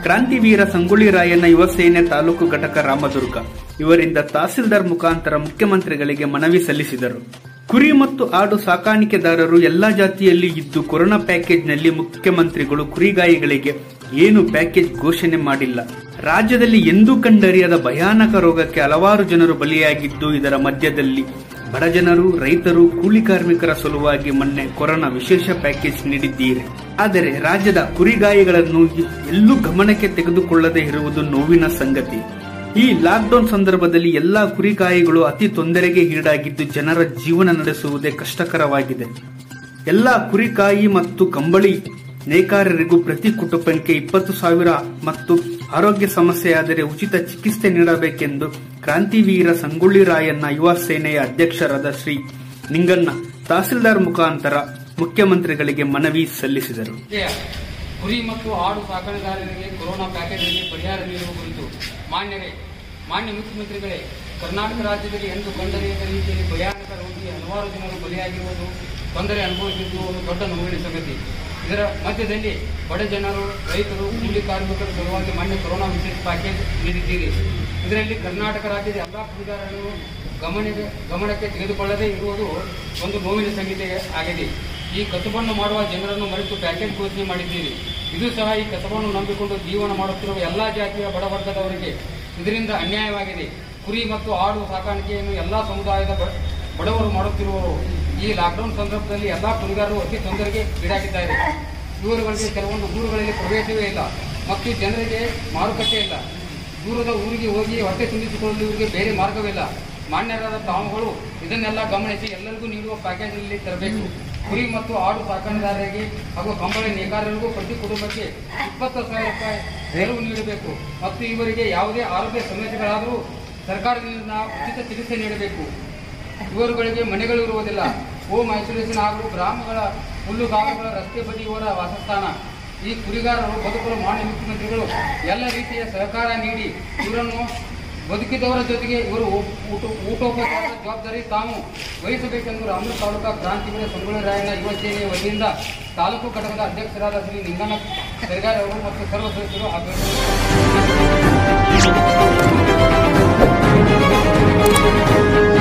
ಕ್ರಾಂತಿವೀರ ಸಂಗೊಳ್ಳಿ ರಾಯಣ್ಣ ಯುವ ಸೇನೆ ತಾಲೂಕು ಘಟಕ ರಾಮದುರ್ಗ ಇವರಿಂದ ತಹಸೀಲ್ದಾರ್ ಮುಖಾಂತರ ಮುಖ್ಯಮಂತ್ರಿಗಳಿಗೆ ಮನವಿ ಸಲ್ಲಿಸಿದರು ಕುರಿ ಮತ್ತು ಆಡು ಸಾಕಾಣಿಕೆದಾರರು ಎಲ್ಲಾ ಜಾತಿಯಲ್ಲಿ ಇದ್ದು ಕೊರೋನಾ ಪ್ಯಾಕೇಜ್ನಲ್ಲಿ ಮುಖ್ಯಮಂತ್ರಿಗಳು ಕುರಿಗಾಯಿಗಳಿಗೆ ಏನು ಪ್ಯಾಕೇಜ್ ಘೋಷಣೆ ಮಾಡಿಲ್ಲ ರಾಜ್ಯದಲ್ಲಿ ಎಂದೂ ಕಂಡರಿಯದ ಭಯಾನಕ ರೋಗಕ್ಕೆ ಹಲವಾರು ಜನರು ಬಲಿಯಾಗಿದ್ದು ಇದರ ಮಧ್ಯದಲ್ಲಿ ಬಡ ಜನರು ರೈತರು ಕೂಲಿ ಕಾರ್ಮಿಕರ ಸಲುವಾಗಿ ಮೊನ್ನೆ ಕೊರೋನಾ ವಿಶೇಷ ಪ್ಯಾಕೇಜ್ ನೀಡಿದ್ದೀರಿ ಆದರೆ ರಾಜ್ಯದ ಕುರಿಗಾಯಿಗಳನ್ನು ಎಲ್ಲೂ ಗಮನಕ್ಕೆ ತೆಗೆದುಕೊಳ್ಳದೆ ಇರುವುದು ನೋವಿನ ಸಂಗತಿ ಈ ಲಾಕ್ಡೌನ್ ಸಂದರ್ಭದಲ್ಲಿ ಎಲ್ಲಾ ಕುರಿಗಾಯಿಗಳು ಅತಿ ತೊಂದರೆಗೆ ಈಡಾಗಿದ್ದು ಜನರ ಜೀವನ ನಡೆಸುವುದೇ ಕಷ್ಟಕರವಾಗಿದೆ ಎಲ್ಲಾ ಕುರಿಕಾಯಿ ಮತ್ತು ಕಂಬಳಿ ನೇಕಾರರಿಗೂ ಪ್ರತಿ ಕುಟುಂಬಕ್ಕೆ ಇಪ್ಪತ್ತು ಸಾವಿರ ಮತ್ತು ಆರೋಗ್ಯ ಸಮಸ್ಯೆಯಾದರೆ ಉಚಿತ ಚಿಕಿತ್ಸೆ ನೀಡಬೇಕೆಂದು ಕ್ರಾಂತಿವೀರ ಸಂಗೊಳ್ಳಿ ರಾಯಣ್ಣ ಯುವ ಸೇನೆಯ ಅಧ್ಯಕ್ಷರಾದ ಶ್ರೀ ನಿಂಗಣ್ಣ ತಹಸೀಲ್ದಾರ್ ಮುಖಾಂತರ ಮುಖ್ಯಮಂತ್ರಿಗಳಿಗೆ ಮನವಿ ಸಲ್ಲಿಸಿದರು ಜಿಲ್ಲೆಯ ಕುರಿ ಮತ್ತು ಆಡು ಸಾಕಣೆದಾರರಿಗೆ ಕೊರೋನಾ ಪ್ಯಾಕೇಜ್ನಲ್ಲಿ ಪರಿಹಾರ ನೀಡುವ ಕುರಿತು ಮಾನ್ಯರೇ ಮಾನ್ಯ ಮುಖ್ಯಮಂತ್ರಿಗಳೇ ಕರ್ನಾಟಕ ರಾಜ್ಯದಲ್ಲಿ ಎಂದು ಕಂಡರಿಯದ ರೀತಿಯಲ್ಲಿ ಭಯಾನಕ ರೋಗಿ ಹಲವಾರು ಜನರು ಬಲಿಯಾಗಿರುವುದು ತೊಂದರೆ ಅನುಭವಿಸಿದ್ದು ಒಂದು ದೊಡ್ಡ ನೋವಿನ ಸಂಗತಿ ಇದರ ಮಧ್ಯದಲ್ಲಿ ಬಡ ಜನರು ರೈತರು ಕೂಲಿ ಕಾರ್ಮಿಕರ ಸಲುವಾಗಿ ಮಾನ್ಯ ಕೊರೋನಾ ವಿಶೇಷ ಪ್ಯಾಕೇಜ್ ನೀಡಿದ್ದೀರಿ ಇದರಲ್ಲಿ ಕರ್ನಾಟಕ ರಾಜ್ಯದ ಎಲ್ಲ ಕುರಿಗಾರರು ಗಮನಕ್ಕೆ ಗಮನಕ್ಕೆ ತೆಗೆದುಕೊಳ್ಳದೇ ಇರುವುದು ಒಂದು ನೋವಿನ ಸಂಗತಿ ಆಗಿದೆ ಈ ಕಸಬನ್ನು ಮಾಡುವ ಜನರನ್ನು ಮರೆತು ಪ್ಯಾಕೇಜ್ ಘೋಷಣೆ ಮಾಡಿದ್ದೀರಿ ಇದು ಸಹ ಈ ಕಸಬನ್ನು ನಂಬಿಕೊಂಡು ಜೀವನ ಮಾಡುತ್ತಿರುವ ಎಲ್ಲಾ ಜಾತಿಯ ಬಡವರ್ಗದವರಿಗೆ ಇದರಿಂದ ಅನ್ಯಾಯವಾಗಿದೆ ಕುರಿ ಮತ್ತು ಆಡು ಸಾಕಾಣಿಕೆಯನ್ನು ಎಲ್ಲಾ ಸಮುದಾಯದ ಬ- ಬಡವರು ಮಾಡುತ್ತಿರುವವರು ಈ ಲಾಕ್ಡೌನ್ ಸಂದರ್ಭದಲ್ಲಿ ಎಲ್ಲಾ ಕುರಿಗಾರರು ಅತಿ ತೊಂದರೆಗೆ ಈಡಾಗಿದ್ದಾರೆ ಇವರುಗಳಿಗೆ ಕೆಲವೊಂದು ಊರುಗಳಲ್ಲಿ ಪ್ರವೇಶವೇ ಇಲ್ಲ ಮತ್ತು ಜನರಿಗೆ ಮಾರುಕಟ್ಟೆ ಇಲ್ಲ ದೂರದ ಊರಿಗೆ ಹೋಗಿ ಹೊಟ್ಟೆ ತುಂಬಿಸಿಕೊಳ್ಳಲು ಇವರಿಗೆ ಬೇರೆ ಮಾರ್ಗವಿಲ್ಲ ಮಾನ್ಯರಾದ ತಾವುಗಳು ಇದನ್ನೆಲ್ಲ ಗಮನಿಸಿ ಎಲ್ಲರಿಗೂ ನೀಡುವ ಪ್ಯಾಕೇಜ್ನಲ್ಲಿ ತರಬೇಕು ಕುರಿ ಮತ್ತು ಆಡು ಸಾಕಣೆದಾರರಿಗೆ ಹಾಗೂ ಕಂಬಳಿ ನೇಕಾರರಿಗೂ ಪ್ರತಿ ಕುಟುಂಬಕ್ಕೆ ಇಪ್ಪತ್ತು ಸಾವಿರ ರೂಪಾಯಿ ನೆರವು ನೀಡಬೇಕು ಮತ್ತು ಇವರಿಗೆ ಯಾವುದೇ ಆರೋಗ್ಯ ಸಮಸ್ಯೆಗಳಾದರೂ ಸರ್ಕಾರದಿಂದ ಉಚಿತ ಚಿಕಿತ್ಸೆ ನೀಡಬೇಕು ಇವರುಗಳಿಗೆ ಮನೆಗಳು ಇರುವುದಿಲ್ಲ ಹೋಮ್ ಐಸೋಲೇಷನ್ ಹಾಗೂ ಗ್ರಾಮಗಳ ಹುಲ್ಲುಗಾವಲುಗಳ ರಸ್ತೆ ಬದಿ ಇವರ ವಾಸಸ್ಥಾನ ಈ ಕುರಿಗಾರರು ಬದುಕಲು ಮಾನ್ಯ ಮುಖ್ಯಮಂತ್ರಿಗಳು ಎಲ್ಲ ರೀತಿಯ ಸಹಕಾರ ನೀಡಿ ಇವರನ್ನು ಬದುಕಿದವರ ಜೊತೆಗೆ ಇವರು ಊಟ ಊಟೋಪಚಾರದ ಜವಾಬ್ದಾರಿ ತಾವು ವಹಿಸಬೇಕೆಂದು ರಾಮೂರು ತಾಲೂಕಾ ಕ್ರಾಂತಿವೀರ ಸಂಗೊಳ್ಳಿ ರಾಯಣ್ಣ ಯುವ ಸೇನೆಯ ವತಿಯಿಂದ ತಾಲೂಕು ಘಟಕದ ಅಧ್ಯಕ್ಷರಾದ ಶ್ರೀ ನಿಂಗಣ್ಣ ಸರ್ಗಾರ್ ಅವರು ಮತ್ತು ಸರ್ವ ಸದಸ್ಯರು ಅಭ್ಯರ್ಥಿಗಳು